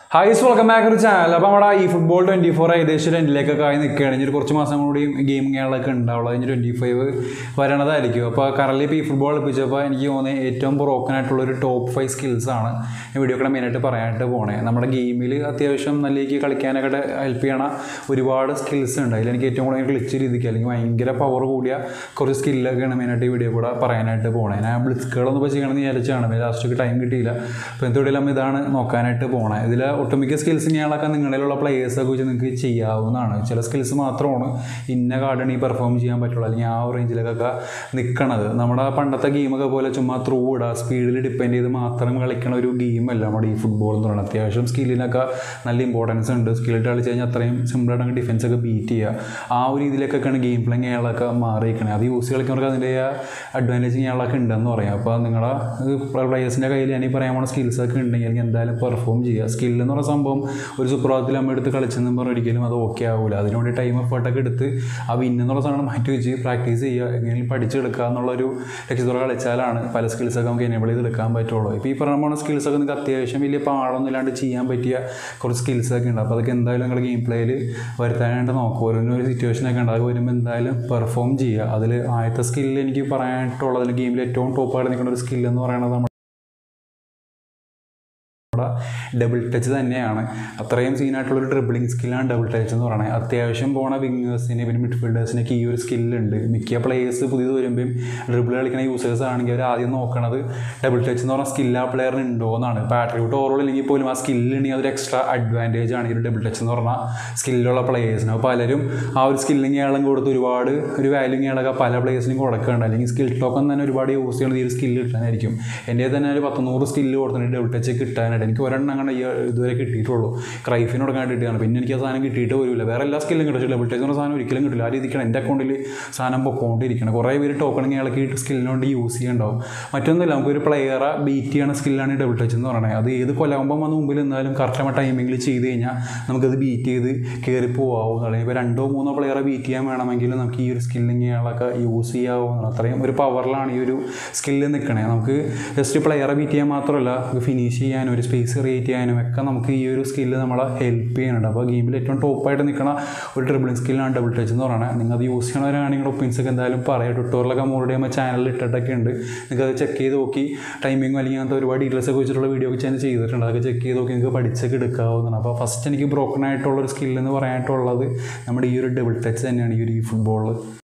hi welcome back ഒരു channel അപ്പോൾ നമ്മുടെ ഈ ഫുട്ബോൾ ട്വൻറ്റി ഫോർ ഏകദേശം രണ്ടിലേക്കൊക്കെ ആയി നിൽക്കുകയാണ് ഇനി ഒരു കുറച്ച് മാസം കൂടി ഗെയിമിങ്ങുകളൊക്കെ ഉണ്ടാവുള്ളൂ അതിന് ട്വൻറ്റി ഫൈവ് വരണതായിരിക്കും അപ്പോൾ കറലി ഇപ്പോൾ ഈ ഫുട്ബോൾ കളിപ്പിച്ചപ്പോൾ എനിക്ക് തോന്നുന്നത് ഏറ്റവും ബ്രോക്കൺ ആയിട്ടുള്ള ഒരു ടോപ്പ് ഫൈവ് സ്കിൽസാണ് ഈ വീഡിയോ കൂടെ മെയിനായിട്ട് പറയാനായിട്ട് പോണേ നമ്മുടെ ഗെയിമിൽ അത്യാവശ്യം നല്ല രീതിക്ക് കളിക്കാനൊക്കെ ഹെൽപ്പ് ചെയ്യണ ഒരുപാട് സ്കിൽസ് ഉണ്ട് അതിൽ എനിക്ക് ഏറ്റവും കൂടുതൽ കളിച്ച് രീതിക്ക് അല്ലെങ്കിൽ ഭയങ്കര പവർ കൂടിയ കുറച്ച് സ്കില്ലൊക്കെയാണ് മെയിനായിട്ട് ഈ വീഡിയോ കൂടെ പറയാനായിട്ട് പോണേ ഞാൻ ബ്ലിസ്കുകളൊന്നും ഇപ്പോൾ ചെയ്യണമെന്ന് വിചാരിച്ചാണ് ലാസ്റ്റൊക്കെ ടൈം കിട്ടിയില്ല അപ്പോൾ എന്തുകൊണ്ടെങ്കിലും ഇതാണ് നോക്കാനായിട്ട് പോണേ ഇതിൽ ഒട്ടുമിക്ക സ്കിൽസ് ഇയാളൊക്കെ നിങ്ങളിലുള്ള പ്ലേയേഴ്സൊക്കെ വെച്ച് നിങ്ങൾക്ക് ചെയ്യാവുന്നതാണ് ചില സ്കിൽസ് മാത്രമാണ് ഇന്ന കാർഡാണ് ഈ പെർഫോം ചെയ്യാൻ പറ്റുള്ളൂ അല്ലെങ്കിൽ ആ ഒരു റേഞ്ചിലൊക്കെ നിൽക്കണത് നമ്മുടെ പണ്ടത്തെ ഗെയിമൊക്കെ പോലെ ചുമ്മാ ത്രൂ ഇടുക സ്പീഡിൽ ഡിപ്പെൻഡ് ചെയ്ത് മാത്രം കളിക്കണ ഒരു ഗെയിമല്ല നമ്മുടെ ഈ ഫുട്ബോൾ എന്ന് പറയുന്നത് അത്യാവശ്യം സ്കില്ലിനൊക്കെ നല്ല ഇമ്പോർട്ടൻസ് ഉണ്ട് സ്കില്ലിട്ട് കളിച്ച് കഴിഞ്ഞാൽ അത്രയും സിമ്പിളായിട്ട് ഡിഫൻസ് ഒക്കെ ബീറ്റ് ചെയ്യുക ആ ഒരു രീതിയിലൊക്കെയാണ് ഗെയിം പ്ലേ അയാളൊക്കെ മാറിയിരിക്കണത് അത് യൂസ് കളിക്കുന്നവർക്ക് അതിൻ്റെ അഡ്വാൻറ്റേജ് അയാളൊക്കെ ഉണ്ടെന്ന് പറയാം അപ്പോൾ നിങ്ങളുടെ പ്ലേയേഴ്സിൻ്റെ കയ്യിൽ ഞാൻ ഈ പറയാൻ പോണ സ്കിൽസ് ഒക്കെ ഉണ്ടെങ്കിൽ അല്ലെങ്കിൽ എന്തായാലും പെർഫോം ചെയ്യുക സ്കിൽ എന്ന് പറയുന്ന സംഭവം ഒരു സുപ്രഭാതത്തിൽ നമ്മൾ എടുത്ത് കളിച്ചെന്നും പറഞ്ഞാൽ ഒരിക്കലും അത് ഓക്കെ ആവില്ല അതിനുവേണ്ടി ടൈം എഫേർട്ടൊക്കെ എടുത്ത് ആ വിൻ എന്നുള്ള സാധനം മാറ്റി വെച്ച് പ്രാക്ടീസ് ചെയ്യുക എങ്ങനെയും പഠിച്ചെടുക്കുക എന്നുള്ളൊരു ലക്ഷ്യത്തോടെ കളിച്ചാലാണ് പല സ്കിൽസൊക്കെ നമുക്ക് എനേബിൾ ചെയ്ത് എടുക്കാൻ പറ്റുള്ളൂ ഇപ്പോൾ ഈ പറഞ്ഞ പോലെ സ്കിൽസൊക്കെ നിങ്ങൾക്ക് അത്യാവശ്യം വലിയ പാടൊന്നും ഇല്ലാണ്ട് ചെയ്യാൻ പറ്റിയ കുറച്ച് സ്കിൽസൊക്കെ ഉണ്ട് അപ്പോൾ അതൊക്കെ എന്തായാലും നിങ്ങൾ ഗെയിം പ്ലേയിൽ വരുത്താനായിട്ട് നോക്കും ഓരോരോ സിറ്റുവേഷനൊക്കെ ഉണ്ട് അത് വരുമ്പോൾ എന്തായാലും പെർഫോം ചെയ്യുക അതിൽ ആദ്യത്തെ സ്കില്ല് എനിക്ക് പറയാനായിട്ടുള്ളത് ഗെയിമിൽ ഏറ്റവും ടോപ്പായിട്ട് നിൽക്കുന്ന ഒരു സ്കില്ല് എന്ന് പറയുന്നത് നമ്മുടെ ഡബിൾ ടച്ച് തന്നെയാണ് അത്രയും സീനായിട്ടുള്ളൊരു ഡ്രിബിളിങ് സ്കില്ലാണ് ഡബിൾ ടച്ച് എന്ന് പറയുന്നത് അത്യാവശ്യം പോണ വിങ്ങേഴ്സിന് പിന്നെ മിഡ്ഫീൽഡേഴ്സിനൊക്കെ ഈ ഒരു സ്കില്ലുണ്ട് മിക്ക പ്ലേയേഴ്സ് പുതിയത് വരുമ്പോഴും ഡ്രിബിൾ കളിക്കുന്ന യൂസേഴ്സ് ആണെങ്കിൽ അവർ ആദ്യം നോക്കണത് ഡബിൾ ടച്ച് എന്ന് പറഞ്ഞാൽ സ്കില്ല് ആ പ്ലെയറിന് ഉണ്ടോ എന്നാണ് ഇപ്പോൾ ആട്രിബ്യൂട്ട് ഓവറോൾ ഇല്ലെങ്കിൽ പോലും ആ സ്കില്ലുണ്ടെങ്കിൽ അതൊരു എക്സ്ട്രാ അഡ്വാൻറ്റേജ് ആണ് ഈ ഒരു ഡബിൾ ടച്ച് എന്ന് പറഞ്ഞാൽ സ്കില്ലുള്ള പ്ലേയേഴ്സിന് അപ്പോൾ പലരും ആ ഒരു സ്കില്ലിങ് ആളും കൊടുത്ത് ഒരുപാട് ഒരു വാല്യൂങ് ആളൊക്കെ പല പ്ലേയേഴ്സിനും കൊടുക്കുന്നുണ്ട് അല്ലെങ്കിൽ സ്കിൽ ടോക്കൺ തന്നെ ഒരുപാട് യൂസ് ചെയ്യുന്നത് ഈ ഒരു സ്കില്ല് കിട്ടാനായിരിക്കും എൻ്റെ തന്നെ ഒരു പത്തുനൂറ് സ്കില്ല് കൊടുത്തിട്ടുണ്ട് ഡബിൾ ടച്ച് കിട്ടാനായിട്ട് എനിക്ക് ഒരെണ്ണം അങ്ങനെ ഈ ഇതുവരെ കിട്ടിയിട്ടുള്ളൂ ക്രൈഫിന് കൊടുക്കാൻ കിട്ടിയാണ് പിന്നെ എനിക്ക് ആ സാധനം കിട്ടിയിട്ട് വരില്ല വേറെ എല്ലാ സ്കില്ലും കിട്ടും ഡബിൾ ടച്ച് എന്ന സാധനം ഒരിക്കലും കിട്ടില്ല ആ രീതിക്കാണ് എൻ്റെ അക്കൗണ്ടിൽ സാധനം പൊക്കോണ്ടിരിക്കണം കുറേ പേര് ടോക്കണിങ് ഇളക്കി സ്കില്ലിന് വേണ്ടി യൂസ് ചെയ്യുന്നുണ്ടാവും മറ്റൊന്നുമില്ല നമുക്കൊരു പ്ലെയറെ ബീറ്റ് ചെയ്യണ സ്കില്ലാണ് ഡബിൾ ടച്ച് എന്ന് പറയുന്നത് അത് ഏത് കൊലാകുമ്പം വന്ന് മുമ്പിൽ നിന്നാലും കറക്റ്റ് ടൈമിങ്ങിൽ ചെയ്ത് കഴിഞ്ഞാൽ നമുക്കത് ബീറ്റ് ചെയ്ത് കയറി പോകാവും അല്ലെങ്കിൽ ഇപ്പോൾ രണ്ടോ മൂന്നോ പ്ലെയറെ ബീറ്റ് ചെയ്യാൻ വേണമെങ്കിൽ നമുക്ക് ഈ ഒരു സ്കില്ലിങ് ഇയാളൊക്കെ യൂസ് ചെയ്യാവുന്നതാണ് അത്രയും ഒരു പവറിലാണ് ഈ ഒരു സ്കില്ല് നിൽക്കണേ നമുക്ക് ജസ്റ്റ് പ്ലെയറെ ബീറ്റ് ചെയ്യാൻ മാത്രമല്ല ഫിനിഷ് ചെയ്യാനും ഒരു സ്പേസ് ക്രിയേറ്റ് ചെയ്യാനും ഒക്കെ നമുക്ക് ഈ ഒരു സ്കില്ല് നമ്മളെ ഹെൽപ്പ് ചെയ്യുന്നുണ്ട് അപ്പോൾ ഗെയിമിൽ ഏറ്റവും ടോപ്പായിട്ട് നിൽക്കുന്ന ഒരു ഡ്രിബിളിംഗ് സ്കില്ലാണ് ഡബിൾ ടച്ച് എന്ന് പറയുന്നത് നിങ്ങൾ അത് യൂസ് ചെയ്യണവരാണെങ്കിൽ നിങ്ങളുടെ ഒപ്പീൻസ് ഒക്കെ എന്തായാലും പറയാം ട്വിറ്ററിലൊക്കെ മോളുടെ നമ്മൾ ചാനലിൽ ഇട്ടിട്ടൊക്കെ ഉണ്ട് നിങ്ങൾക്ക് അത് ചെക്ക് ചെയ്ത് നോക്കി ടൈമിങ്ങും അല്ലെങ്കിൽ അങ്ങനത്തെ ഒരുപാട് ഡീറ്റെയിൽസ് ഒക്കെ വെച്ചിട്ടുള്ള വീഡിയോ ഒക്കെ ഞാൻ ചെയ്തിട്ടുണ്ട് അതൊക്കെ ചെക്ക് ചെയ്ത് നോക്കി നിങ്ങൾക്ക് പഠിച്ചൊക്കെ എടുക്കാവുന്നതാണ് അപ്പോൾ ഫസ്റ്റ് എനിക്ക് ബ്രോക്കൺ ആയിട്ടുള്ള ഒരു സ്കില്ലെന്ന് പറയാനായിട്ടുള്ളത് നമ്മുടെ ഈ ഒരു ഡബിൾ ടച്ച് തന്നെയാണ് ഈ ഒരു ഈ ഫുട്ബോളിൽ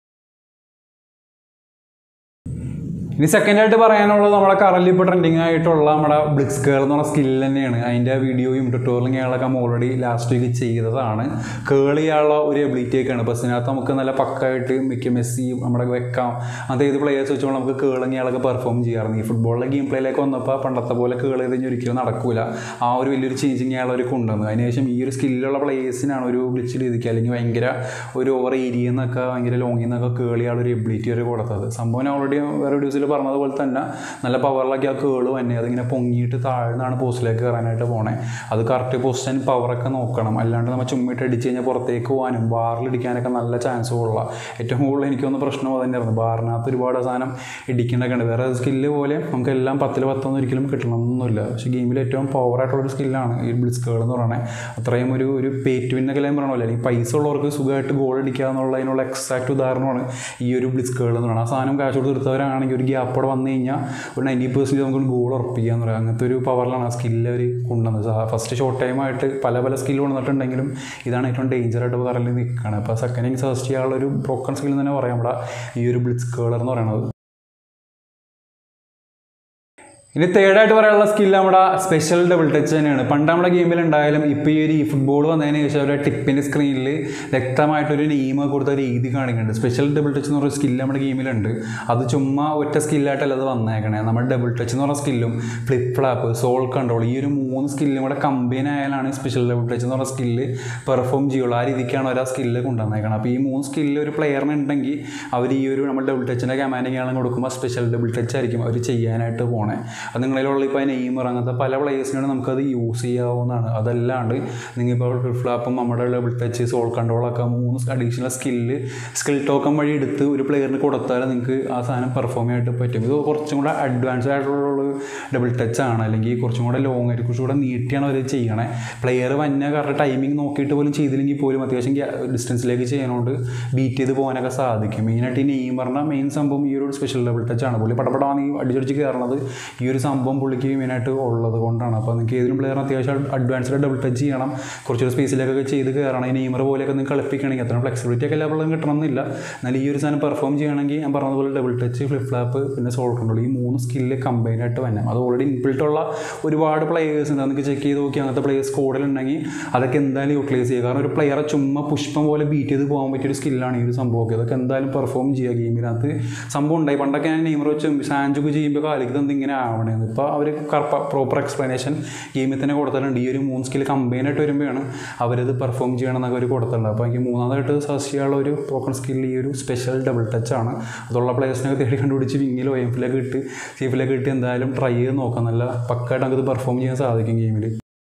ഇനി സെക്കൻഡ് ആയിട്ട് പറയാനുള്ളത് നമ്മുടെ കറലി ഇപ്പോൾ ട്രെൻഡിങ് ആയിട്ടുള്ള നമ്മുടെ ബ്ലിക്സ് കേൾ എന്ന് പറഞ്ഞ സ്കില്ല് തന്നെയാണ് അതിൻ്റെ വീഡിയോയും ട്യൂട്ടോറിയലും ഞങ്ങളൊക്കെ ഓൾറെഡി ലാസ്റ്റ് വീക്ക് ചെയ്തതാണ് കേൾ ചെയ്യാനുള്ള ഒരു എബിലിറ്റി ഒക്കെയാണ് ബസ് ഇതിനകത്ത് നമുക്ക് നല്ല പക്കായിട്ട് മിക്ക മെസ്സിയും നമ്മുടെ വെക്കാം അത് ഏത് പ്ലേയേഴ്സ് വെച്ചുകൊണ്ട് നമുക്ക് കേളിങ് ഇയാളൊക്കെ പെർഫോം ചെയ്യാറുണ്ട് ഈ ഫുട്ബോളിലെ ഗെയിം പ്ലേയിലേക്ക് വന്നപ്പോൾ പണ്ടത്തെ പോലെ കേൾ ചെയ്ത് കഴിഞ്ഞാൽ ഒരിക്കലും നടക്കൂല ആ ഒരു വലിയൊരു ചേഞ്ചിങ് ഇയാൾ ഒരു കൊണ്ടുവന്നു അതിനുശേഷം ഈ ഒരു സ്കില്ലുള്ള പ്ലേയേഴ്സിനാണ് ഒരു ബ്ലിച്ച് രീതിക്ക് അല്ലെങ്കിൽ ഭയങ്കര ഒരു ഓവർ ഏരിയയിൽ നിന്നൊക്കെ ഭയങ്കര ലോങ്ങിൽ നിന്നൊക്കെ കേൾ ചെയ്യാനുള്ള ഒരു എബിലിറ്റി ഒരു കൊടുത്തത് സംഭവം ഓൾറെഡി വേറെ വീഡിയോസിൽ പറഞ്ഞതുപോലെ തന്നെ നല്ല പവറിലൊക്കെ ആ കേള് തന്നെ അതിങ്ങനെ പൊങ്ങിയിട്ട് താഴ്ന്നാണ് പോസ്റ്റിലേക്ക് കയറാനായിട്ട് പോണേ അത് കറക്റ്റ് പൊസിഷൻ പവറൊക്കെ നോക്കണം അല്ലാണ്ട് നമ്മൾ ചുമ്മിട്ട് അടിച്ച് കഴിഞ്ഞാൽ പുറത്തേക്ക് പോകാനും ബാറിലിടിക്കാനൊക്കെ നല്ല ചാൻസ് ഉള്ള ഏറ്റവും കൂടുതൽ എനിക്കൊന്ന് പ്രശ്നം അത് തന്നെയായിരുന്നു ബാറിനകത്ത് ഒരുപാട് സാധനം ഇടിക്കേണ്ടൊക്കെ ഉണ്ട് വേറെ സ്കില്ല് പോലെ നമുക്ക് എല്ലാം പത്തിൽ പത്തൊന്നും ഒരിക്കലും കിട്ടണമെന്നൊന്നുമില്ല പക്ഷേ ഗെയിമിൽ ഏറ്റവും പവറായിട്ടുള്ളൊരു സ്കില്ലാണ് ഈ ബ്ലിസ് കേൾ എന്ന് പറയുന്നത് അത്രയും ഒരു ഒരു പേറ്റുവിനൊക്കെ എല്ലാം പറയണമല്ലോ അല്ലെങ്കിൽ പൈസ ഉള്ളവർക്ക് സുഖമായിട്ട് ഗോൾ അടിക്കുക എന്നുള്ളതിനുള്ള എക്സാക്റ്റ് ഉദാഹരണമാണ് ഈ ഒരു ബ്ലിസ് കേൾ എന്ന് പറയുന്നത് ആ സാധനം കാശ് കൊടുത്ത് എടുത്തവരാണെങ്കിൽ ഒരു ഗ്യാപ്പോടെ വന്നു കഴിഞ്ഞാൽ ഒരു നയൻറ്റി പെർസെൻറ്റ് നമുക്ക് ഗോൾ ഉറപ്പിക്കുക എന്ന് പറയുക അങ്ങനത്തെ ഒരു പവറിലാണ് ആ സ്കില്ല് അവർ കൊണ്ടുവന്നത് ഫസ്റ്റ് ഷോർട്ട് ടൈമായിട്ട് പല പല സ്കില്ല് കൊണ്ടുവന്നിട്ടുണ്ടെങ്കിലും ഇതാണ് ഏറ്റവും ഡേഞ്ചറായിട്ട് കറലിൽ നിൽക്കുകയാണ് അപ്പോൾ സെക്കൻഡ് സജസ്റ്റ് ചെയ്യാനുള്ള ഒരു ബ്രോക്കൺ സ്കിൽ തന്നെ പറയാം നമ്മുടെ ഈ ഒരു ബ്ലിറ്റ്സ് കേളർ എന്ന് പറയുന്നത് ഇനി തേർഡായിട്ട് പറയാനുള്ള സ്കില്ല് നമ്മുടെ സ്പെഷ്യൽ ഡബിൾ ടച്ച് തന്നെയാണ് പണ്ട് നമ്മുടെ ഗെയിമിൽ ഉണ്ടായാലും ഇപ്പോൾ ഈ ഒരു ഈ ഫുട്ബോൾ വന്നതിന് ശേഷം ഒരു ടിപ്പിൻ്റെ സ്ക്രീനിൽ വ്യക്തമായിട്ടൊരു നെയിം കൊടുത്ത രീതി കാണിക്കുന്നുണ്ട് സ്പെഷ്യൽ ഡബിൾ ടച്ച് എന്ന് പറഞ്ഞ സ്കില്ല് നമ്മുടെ ഗെയിമിലുണ്ട് അത് ചുമ്മാ ഒറ്റ സ്കില്ലായിട്ടല്ല അത് വന്നേക്കണേ നമ്മുടെ ഡബിൾ ടച്ച് എന്ന് പറഞ്ഞ സ്കില്ലും ഫ്ലിപ്പ് ഫ്ലാപ്പ് സോൾ കൺട്രോൾ ഈ ഒരു മൂന്ന് സ്കില്ലും കൂടെ കമ്പൈൻ ആയാലാണ് സ്പെഷ്യൽ ഡബിൾ ടച്ച് എന്ന് പറഞ്ഞ സ്കില്ല് പെർഫോം ചെയ്യുള്ളൂ ആ രീതിക്കാണ് അവർ ആ സ്കില്ല് കൊണ്ടുവന്നേക്കണം അപ്പോൾ ഈ മൂന്ന് സ്കില്ല് ഒരു പ്ലെയറിന് ഉണ്ടെങ്കിൽ അവർ ഈ ഒരു നമ്മുടെ ഡബിൾ ടച്ചിൻ്റെ കമാൻഡിങ് ആളും കൊടുക്കുമ്പോൾ സ്പെഷ്യൽ ഡബിൾ ടച്ച് ആയിരിക്കും അവർ ചെയ്യാനായിട്ട് പോണേ അത് നിങ്ങളിലുള്ള ഇപ്പോൾ നെയ്മർ അങ്ങനത്തെ പല പ്ലേയേഴ്സിനോട് നമുക്കത് യൂസ് ചെയ്യാവുന്നതാണ് അതല്ലാണ്ട് നിങ്ങളിപ്പോൾ ഫ്ലിപ്പ്ലാപ്പും നമ്മുടെ ഡബിൾ ടച്ച് സോൾ കൺട്രോളൊക്കെ മൂന്ന് അഡീഷണൽ സ്കില്ല് സ്കിൽ ടോക്കൺ വഴി എടുത്ത് ഒരു പ്ലെയറിന് കൊടുത്താൽ നിങ്ങൾക്ക് ആ സാധനം പെർഫോം ചെയ്യാനായിട്ട് പറ്റും ഇത് കുറച്ചും കൂടെ അഡ്വാൻസ് ആയിട്ടുള്ള ഡബിൾ ടച്ച് ആണ് അല്ലെങ്കിൽ കുറച്ചും കൂടെ ലോങ് ആയിട്ട് കുറച്ചും കൂടെ നീട്ടിയാണ് അവർ ചെയ്യണേ പ്ലെയർ വന്ന കറക്റ്റ് ടൈമിംഗ് നോക്കിയിട്ട് പോലും ചെയ്തില്ലെങ്കിൽ പോലും അത്യാവശ്യം ഡിസ്റ്റൻസിലേക്ക് ചെയ്യുന്നതുകൊണ്ട് ബീറ്റ് ചെയ്ത് പോകാനൊക്കെ സാധിക്കും മെയിനായിട്ട് ഈ നെയ്മറിൻ്റെ മെയിൻ സംഭവം ഈ ഒരു സ്പെഷ്യൽ ഡബിൾ ടച്ച് ആണ് പുള്ളി പടപടാന്ന് ഈ അടിച്ചടിച്ച് കയറണത് ഈ ഒരു സംഭവം പുള്ളിക്ക് മെയിനായിട്ട് ഉള്ളത് കൊണ്ടാണ് അപ്പോൾ നിങ്ങൾക്ക് ഏതെങ്കിലും പ്ലെയർ അത്യാവശ്യം അഡ്വാൻസ്ഡ് ഡബിൾ ടച്ച് ചെയ്യണം കുറച്ചൊരു സ്പേസിലേക്കൊക്കെ ചെയ്ത് കയറണം ഈ നെയ്മർ പോലെയൊക്കെ നിങ്ങൾക്ക് കളിപ്പിക്കണമെങ്കിൽ അത്ര ഫ്ലെക്സിബിലിറ്റി ഒക്കെ എല്ലാ പിള്ളേരും കിട്ടണമെന്നില്ല എന്നാൽ ഈ ഒരു സാധനം പെർഫോം ചെയ്യണമെങ്കിൽ ഞാൻ പറഞ്ഞതുപോലെ ഡബിൾ ടച്ച് ഫ്ലിപ്പ് ഫ്ലാപ്പ് പിന്നെ സോൾ കൺട്രോൾ ഈ മൂന്ന് സ്കില്ല് കമ്പൈൻ ആയിട്ട് വരണം അത് ഓൾറെഡി ഇൻബിൽട്ട് ഉള്ള ഒരുപാട് പ്ലേയേഴ്സ് ഉണ്ട് നിങ്ങൾക്ക് ചെക്ക് ചെയ്ത് നോക്കി അങ്ങനത്തെ പ്ലേയേഴ്സ് കൂടുതലുണ്ടെങ്കിൽ അതൊക്കെ എന്തായാലും യൂട്ടിലൈസ് ചെയ്യുക കാരണം ഒരു പ്ലെയറെ ചുമ്മാ പുഷ്പം പോലെ ബീറ്റ് ചെയ്ത് പോകാൻ പറ്റിയൊരു സ്കില്ലാണ് ഈ ഒരു സംഭവമൊക്കെ അതൊക്കെ എന്തായാലും പെർഫോം ചെയ്യുക ഗെയിമിനകത്ത് സംഭവം ഉണ്ടായി പണ്ടൊക്കെ ഞാൻ നെയ്മർ വെച്ച് സാഞ്ചൊക്കെ ചെയ്യുമ്പോൾ കാലിക്ക് തന്നെ ഇങ്ങനെ ആവണേന്ന് ഇപ്പോൾ അവർ പ്രോപ്പർ എക്സ്പ്ലനേഷൻ ഗെയിമിൽ തന്നെ കൊടുത്തിട്ടുണ്ട് ഈ ഒരു മൂന്ന് സ്കിൽ കമ്പൈൻ ആയിട്ട് വരുമ്പോഴാണ് അവരത് പെർഫോം ചെയ്യണം എന്നൊക്കെ അവർ കൊടുത്തിട്ടുണ്ട് അപ്പോൾ എനിക്ക് മൂന്നാമതായിട്ട് സജസ്റ്റ് ചെയ്യാനുള്ള ഒരു ടോക്കൺ സ്കിൽ ഈ ഒരു സ്പെഷ്യൽ ഡബിൾ ടച്ച് ആണ് അതുള്ള പ്ലേയേഴ്സിനൊക്കെ തേടി കണ്ടുപിടിച്ച് വിങ്ങിലോ എംഫിലൊക്കെ ഇട്ട് സീഫിലൊക്കെ ഇട്ട് എന്തായാലും ട്രൈ ചെയ്ത് നോക്കാം നല്ല പക്കായിട്ട് നമുക്കത് പെർഫോം ചെയ്യാൻ സാധിക്കും ഗെയിമിൽ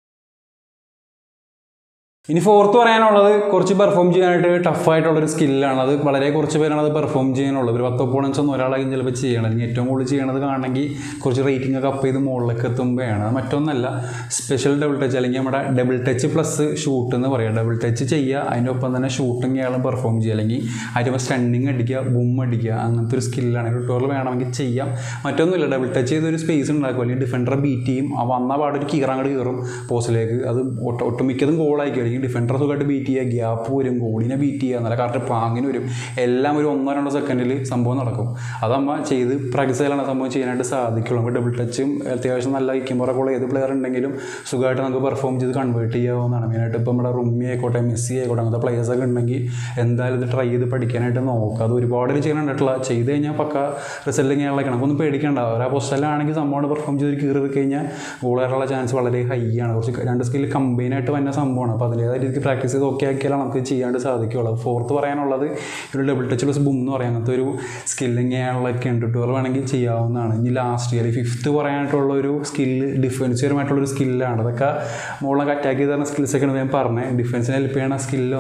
ഇനി ഫോർത്ത് പറയാനുള്ളത് കുറച്ച് പെർഫോം ചെയ്യാനായിട്ട് ടഫായിട്ടുള്ളൊരു സ്കില്ലാണ് അത് വളരെ കുറച്ച് പേരാണ് അത് പെർഫോം ചെയ്യാനുള്ളത് ഒരു പത്ത് ഒപ്പോണൻസ് ഒന്നും ഒരാളായിരിക്കും ചിലപ്പോൾ ചെയ്യണം അല്ലെങ്കിൽ ഏറ്റവും കൂടുതൽ ചെയ്യണത് കാണണമെങ്കിൽ കുറച്ച് റേറ്റിംഗ് ഒക്കെ അപ്പ് ചെയ്ത് മുകളിലേക്ക് എത്തുമ്പോഴാണ് അത് മറ്റൊന്നല്ല സ്പെഷ്യൽ ഡബിൾ ടച്ച് അല്ലെങ്കിൽ നമ്മുടെ ഡബിൾ ടച്ച് പ്ലസ് ഷൂട്ട് എന്ന് പറയാം ഡബിൾ ടച്ച് ചെയ്യുക അതിൻ്റെ ഒപ്പം തന്നെ ഷൂട്ടിങ് അയാളും പെർഫോം ചെയ്യുക അല്ലെങ്കിൽ അതിൻ്റെ സ്റ്റണ്ണിങ് അടിക്കുക ബും അടിക്കുക അങ്ങനത്തെ ഒരു സ്കില്ലാണ് ട്യൂട്ടോറിയൽ വേണമെങ്കിൽ ചെയ്യാം മറ്റൊന്നുമില്ല ഡബിൾ ടച്ച് ചെയ്ത് ഒരു സ്പേസ് ഉണ്ടാക്കും അല്ലെങ്കിൽ ഡിഫൻഡറെ ബീറ്റ് ചെയ്യും ആ വന്ന പാട് ഒരു കീറങ്ങോട്ട് കയറും പോസ്റ്റിലേക്ക് അത് ഒട്ട ഒട്ടുമിക്കതും ഗോളായിരിക്കും അല്ലെങ്കിൽ ഡിഫൻഡർ സുഖമായിട്ട് ബീറ്റ് ചെയ്യുക ഗ്യാപ്പ് വരും ഗോളിനെ ബീറ്റ് ചെയ്യുക നല്ല കറക്റ്റ് പാങ്ങിന് വരും എല്ലാം ഒരു ഒന്നോ രണ്ടോ സെക്കൻഡിൽ സംഭവം നടക്കും അതമ്മ ചെയ്ത് പ്രാക്ടീസ് ചെയ്യലാണ് സംഭവം ചെയ്യാനായിട്ട് സാധിക്കുള്ളൂ നമുക്ക് ഡബിൾ ടച്ചും അത്യാവശ്യം നല്ല ഇക്കുമ്പോഴൊക്കെ ഏത് പ്ലെയർ ഉണ്ടെങ്കിലും സുഖമായിട്ട് നമുക്ക് പെർഫോം ചെയ്ത് കൺവേർട്ട് ചെയ്യാവുന്നതാണ് മെയിനായിട്ട് ഇപ്പോൾ നമ്മുടെ റുമ്മി ആയിക്കോട്ടെ മെസ്സി ആയിക്കോട്ടെ അങ്ങനത്തെ players ഒക്കെ ഉണ്ടെങ്കിൽ എന്തായാലും ഇത് ട്രൈ ചെയ്ത് പഠിക്കാനായിട്ട് നോക്കുക അത് ഒരുപാട് ചെയ്യാനുണ്ടായിട്ടുള്ള ചെയ്ത് കഴിഞ്ഞാൽ പക്ക റിസൾട്ട് ചെയ്യാനുള്ള നമുക്കൊന്നും പേടിക്കണ്ട ഒരു ആ പൊസിഷനിലാണെങ്കിൽ സംഭവം പെർഫോം ചെയ്ത് കീറി കഴിഞ്ഞാൽ ഗോൾ വരാനുള്ള ചാൻസ് വളരെ ഹൈ ആണ് കുറച്ച് രണ്ട് സ്കിൽ കമ്പൈൻ ആയിട്ട് വന്ന സംഭവമാണ് അപ്പോൾ അതിൻ്റേതായ രീതിക്ക് പ്രാക്ടീസ് ചെയ്ത് ഓക്കെ ആക്കിയാലാണ് നമുക്ക് ചെയ്യാണ്ട് സാധിക്കുകയുള്ളൂ ഫോർത്ത് പറയാനുള്ളത് ഒരു ഡബിൾ ടച്ച് പ്ലസ് ബും എന്ന് പറയാം അങ്ങനത്തെ ഒരു സ്കില്ലിങ് ചെയ്യാനുള്ളതൊക്കെ ഉണ്ട് ട്യൂട്ടോറിയൽ വേണമെങ്കിൽ ചെയ്യാവുന്നതാണ് ഇനി ലാസ്റ്റ് അല്ലെങ്കിൽ ഫിഫ്ത്ത് പറയാനായിട്ടുള്ള ഒരു സ്കില്ല് ഡിഫൻസീവമായിട്ടുള്ളൊരു സ്കില്ലാണ് അതൊക്കെ മുകളിലൊക്കെ അറ്റാക്ക് ചെയ്ത് തരുന്ന സ്കിൽസൊക്കെയാണ് ഞാൻ പറഞ്ഞത് ഡിഫൻസിനെ ഹെൽപ്പ് ചെയ്യണ സ്കില്ല്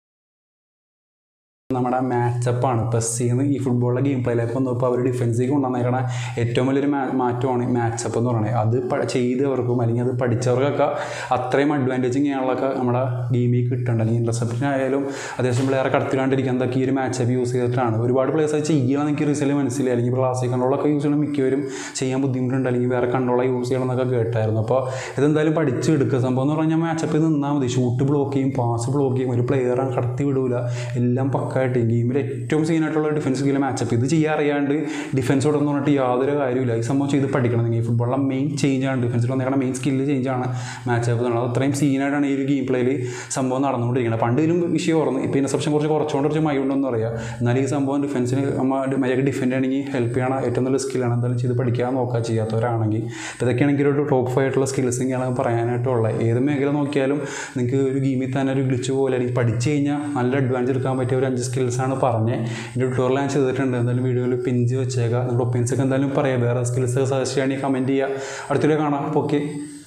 നമ്മുടെ മാച്ചപ്പാണ് പെസ്സിന്ന് ഈ ഫുട്ബോളിലെ ഗെയിം പ്ലേയിലേക്ക് വന്നപ്പോൾ അവർ ഡിഫൻസിലേക്ക് കൊണ്ടുവന്നേക്കണ ഏറ്റവും വലിയൊരു മാ- മാറ്റമാണ് മാച്ചപ്പ് എന്ന് പറയുന്നത് അത് പ- ചെയ്തവർക്കും അല്ലെങ്കിൽ അത് പഠിച്ചവർക്കൊക്കെ അത്രയും അഡ്വാൻറ്റേജ് ചെയ്യാനുള്ളതൊക്കെ നമ്മുടെ ഗെയിമിൽ കിട്ടുന്നുണ്ട് അല്ലെങ്കിൽ ഇൻ്റർസെപ്ഷൻ ആയാലും അത്യാവശ്യം പ്ലെയർ കടത്തിലാണ്ടിരിക്കുന്നതൊക്കെ ഈ ഒരു മാച്ചപ്പ് യൂസ് ചെയ്തിട്ടാണ് ഒരുപാട് പ്ലേയേഴ്സ് അത് ചെയ്യുകയാണെന്ന് എനിക്ക് റിസൾട്ട് മനസ്സിലായി അല്ലെങ്കിൽ ക്ലാസിക് കൺട്രോളൊക്കെ യൂസ് ചെയ്യണം മിക്കവരും ചെയ്യാൻ ബുദ്ധിമുട്ടുണ്ട് അല്ലെങ്കിൽ വേറെ കൺട്രോളെ യൂസ് ചെയ്യണം എന്നൊക്കെ കേട്ടായിരുന്നു അപ്പോൾ ഇതെന്തായാലും പഠിച്ച് എടുക്കുക സംഭവം എന്ന് പറഞ്ഞാൽ മാച്ചപ്പിൽ നിന്നാൽ മതി ഷൂട്ട് ബ്ലോക്ക് ചെയ്യും പാസ് ബ്ലോക്ക് ചെയ്യും ഒരു പ്ലെയറെ കടത്തി വിടൂല എല്ലാം പക്കായിട്ട് ഗെയിമിൽ ഏറ്റവും സീനായിട്ടുള്ള ഡിഫൻസ് സ്കിൽ മാച്ചപ്പ് ഇത് ചെയ്യാൻ അറിയാണ്ട് ഡിഫൻസ് എന്ന് പറഞ്ഞിട്ട് യാതൊരു കാര്യമില്ല ഈ സംഭവം ചെയ്ത് പഠിക്കണം നിങ്ങൾ ഫുട്ബോളിലെ മെയിൻ ചേഞ്ച് ആണ് ഡിഫൻസിൽ വന്നേക്കണ മെയിൻ സ്കില്ല് ചേഞ്ച് ആണ് മാച്ചപ്പ് എന്നുള്ളത് അത്രയും സീനായിട്ടാണ് ഈ ഒരു ഗെയിം പ്ലേയിൽ സംഭവം നടന്നുകൊണ്ടിരിക്കുന്നത് പണ്ട് ഇതിലും വിഷയം ഓർന്നു ഇപ്പോൾ ഇൻസെപ്ഷൻ കുറച്ച് കുറച്ചുകൊണ്ട് കുറച്ച് മൈൻഡൊന്നും അറിയാം എന്നാൽ ഈ സംഭവം ഡിഫൻസിന് നമ്മൾ മര്യാദ ഡിഫെൻഡ് ആണെങ്കിൽ ഹെൽപ്പ് ചെയ്യണം ഏറ്റവും നല്ല സ്കില്ലാണ് എന്തായാലും ചെയ്ത് പഠിക്കാൻ നോക്കുക ചെയ്യാത്തവരാണെങ്കിൽ ഇപ്പോൾ ഇതൊക്കെയാണെങ്കിൽ ഒരു ടോപ്പ് ഫൈവ് ആയിട്ടുള്ള സ്കിൽസ് ഒക്കെയാണ് പറയാനായിട്ടുള്ളത് ഏത് മേഖല നോക്കിയാലും നിങ്ങൾക്ക് ഒരു ഗെയിമിൽ തന്നെ ഒരു ഗ്ലിച്ച് പോലെ അല്ലെങ്കിൽ പഠിച്ചു കഴിഞ്ഞാൽ നല്ല അഡ്വാൻസ് എടുക്കാൻ പറ്റിയ ഒരു അഞ്ച് സ്കിൽസാണ് പറഞ്ഞത് എൻ്റെ ട്യൂട്ടോറിയൽ ഞാൻ ചെയ്തിട്ടുണ്ട് എന്തായാലും വീഡിയോയിൽ പിഞ്ച് വെച്ചേക്കാം നിങ്ങളുടെ ഒപ്പീനിയൻസ് ഒക്കെ എന്തായാലും പറയാം വേറെ സ്കിൽസ് സജസ്റ്റ് ചെയ്യണമെങ്കിൽ കമൻറ്റ് ചെയ്യുക അടുത്തൊരു കാണാം ഓക്കെ